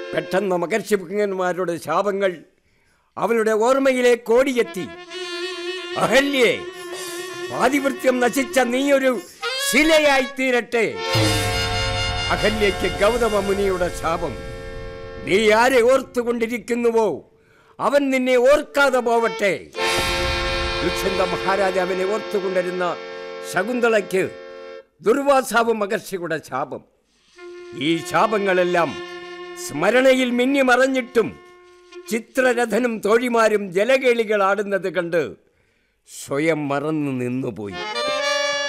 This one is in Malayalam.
പെട്ടെന്ന് മകർഷിപുങ്ങന്മാരുടെ ശാപങ്ങൾ അവളുടെ ഓർമ്മയിലേക്ക് ഓടിയെത്തി അഹല്യേ പാതിവൃത്യം നശിച്ച നീയൊരു ശിലയായി തീരട്ടെ അഹല്യയ്ക്ക് ഗൗതമ മുനിയുടെ ശാപം നീ ആരെ ഓർത്തുകൊണ്ടിരിക്കുന്നുവോ അവൻ നിന്നെ ഓർക്കാതെ പോവട്ടെ ദുഷ്യന്ത മഹാരാജാവിനെ ഓർത്തുകൊണ്ടിരുന്ന ശകുന്തളയ്ക്ക് ദുർവാസാവ് മഹർഷിയുടെ ശാപം ഈ ശാപങ്ങളെല്ലാം സ്മരണയിൽ മിന്നി മറഞ്ഞിട്ടും ചിത്രരഥനും തോഴിമാരും ജലകേളികൾ ആടുന്നത് കണ്ട് സ്വയം മറന്നു നിന്നുപോയി